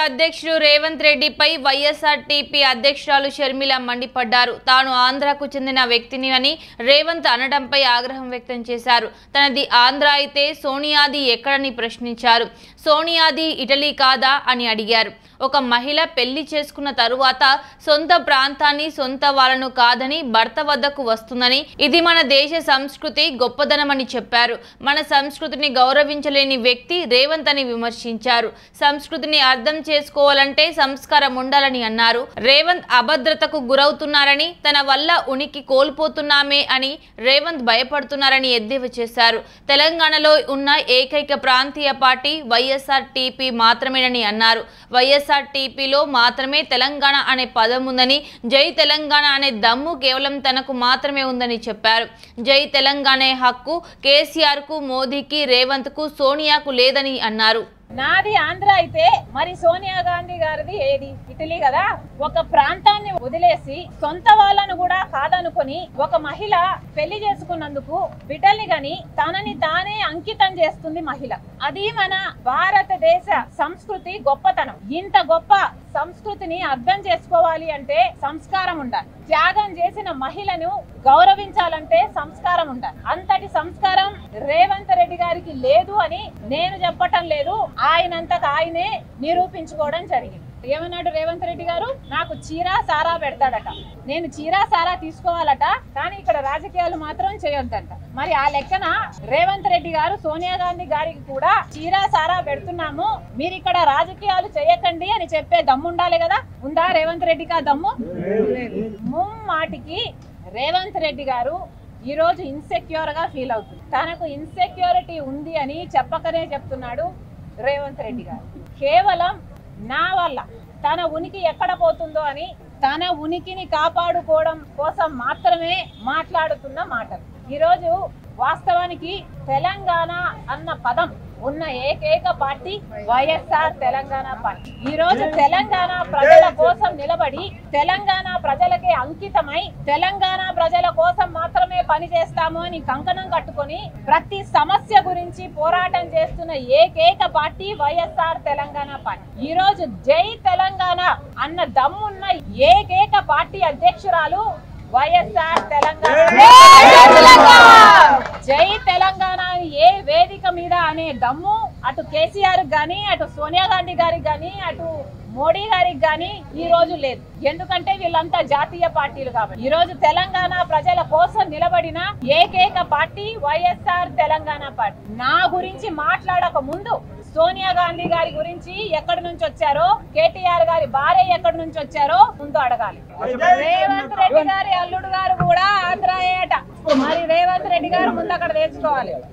అధ్యక్షుడు రేవంత్ రెడ్డిపై వైఎస్ఆర్టీపీ అధ్యక్షురాలు షర్మిల మండిపడ్డారు తాను ఆంధ్రాకు చెందిన వ్యక్తిని అని రేవంత్ అనడంపై ఆగ్రహం వ్యక్తం చేశారు తనది ఆంధ్ర అయితే సోనియాది ఎక్కడని ప్రశ్నించారు సోనియాది ఇటలీ కాదా అని అడిగారు ఒక మహిళ పెళ్లి చేసుకున్న తరువాత సొంత ప్రాంతాన్ని సొంత వాళ్ళను కాదని భర్త వద్దకు వస్తుందని ఇది మన దేశ సంస్కృతి గొప్పదనమని చెప్పారు మన సంస్కృతిని గౌరవించలేని వ్యక్తి రేవంత్ అని విమర్శించారు సంస్కృతిని అర్థం చేసుకోవాలంటే సంస్కారం ఉండాలని అన్నారు రేవంత్ అభద్రతకు గురవుతున్నారని తన వల్ల ఉనికి కోల్పోతున్నామే అని రేవంత్ భయపడుతున్నారని ఎద్దేవా చేశారు తెలంగాణలో ఉన్న ఏకైక ప్రాంతీయ పార్టీ వైఎస్ఆర్ టీపీ మాత్రమేనని అన్నారు వైఎస్ఆర్ టీపీలో మాత్రమే తెలంగాణ అనే పదం ఉందని జై తెలంగాణ అనే దమ్ము కేవలం తనకు మాత్రమే ఉందని చెప్పారు జై తెలంగాణ హక్కు కేసీఆర్ కు మోదీకి రేవంత్ కు సోనియాకు లేదని అన్నారు నాది ఆంధ్ర అయితే మరి సోనియా గాంధీ గారిది ఏది ఇటలీ కదా ఒక ప్రాంతాన్ని వదిలేసి సొంత వాళ్ళను కూడా కాదనుకొని ఒక మహిళ పెళ్లి చేసుకున్నందుకు బిడ్డల్ని గని తనని తానే అంకితం చేస్తుంది మహిళ అది మన భారతదేశ సంస్కృతి గొప్పతనం ఇంత గొప్ప సంస్కృతిని అర్థం చేసుకోవాలి అంటే సంస్కారం ఉండాలి త్యాగం చేసిన మహిళను గౌరవించాలంటే సంస్కారం ఉండాలి అంతటి సంస్కారం రేవంత్ రెడ్డి గారికి లేదు అని నేను చెప్పటం లేదు ఆయనంతకు ఆయనే నిరూపించుకోవడం జరిగింది ఏమన్నాడు రేవంత్ రెడ్డి గారు నాకు చీరా సారా పెడతాడట నేను చీరా సారా తీసుకోవాలట కానీ ఇక్కడ రాజకీయాలు మాత్రం చేయొద్దంట మరి ఆ లెక్కన రేవంత్ రెడ్డి గారు సోనియా గాంధీ గారికి కూడా చీరా సారా పెడుతున్నాము మీరు ఇక్కడ రాజకీయాలు చేయకండి అని చెప్పే దమ్ము ఉండాలి కదా ఉందా రేవంత్ రెడ్డికి ఆ దమ్ము ముమ్మాటికి రేవంత్ రెడ్డి గారు ఈ రోజు ఇన్సెక్యూర్ గా ఫీల్ అవుతుంది తనకు ఇన్సెక్యూరిటీ ఉంది అని చెప్పకనే చెప్తున్నాడు రేవంత్ రెడ్డి గారు కేవలం నా వల్ల తన ఉనికి ఎక్కడ పోతుందో అని తన ఉనికిని కాపాడుకోవడం కోసం మాత్రమే మాట్లాడుతున్న మాటలు ఈరోజు వాస్తవానికి తెలంగాణ అన్న పదం ఉన్న ఏకైక పార్టీ వైఎస్ఆర్ తెలంగాణ పార్టీ ఈ రోజు తెలంగాణ ప్రజల కోసం నిలబడి తెలంగాణ ప్రజలకే అంకితమై తెలంగాణ ప్రజల కోసం మాత్రమే పనిచేస్తాము అని కంకణం కట్టుకొని ప్రతి సమస్య గురించి పోరాటం చేస్తున్న ఏకైక పార్టీ వైఎస్ఆర్ తెలంగాణ పార్టీ ఈ రోజు జై తెలంగాణ అన్న దమ్మున్న ఏకైక పార్టీ అధ్యక్షురాలు వైఎస్ఆర్ తెలంగాణ జై తెలంగాణ అని ఏ వేదిక మీద అనే దమ్ము అటు కేసీఆర్ గాని అటు సోనియా గాంధీ గారికి గాని అటు మోడీ గారికి గాని ఈ రోజు లేదు ఎందుకంటే వీళ్ళంతా జాతీయ పార్టీలు కాబట్టి ఈ రోజు తెలంగాణ ప్రజల కోసం నిలబడిన ఏకైక పార్టీ వైఎస్ఆర్ తెలంగాణ పార్టీ నా గురించి మాట్లాడక ముందు సోనియా గాంధీ గారి గురించి ఎక్కడి నుంచి వచ్చారో కేటీఆర్ గారి భార్య ఎక్కడి నుంచి వచ్చారో ముందు అడగాలి రేవంత్ రెడ్డి గారి అల్లుడు గారు కూడా ఆంధ్రాయేట మరి రేవంత్ రెడ్డి గారు ముందు అక్కడ తెచ్చుకోవాలి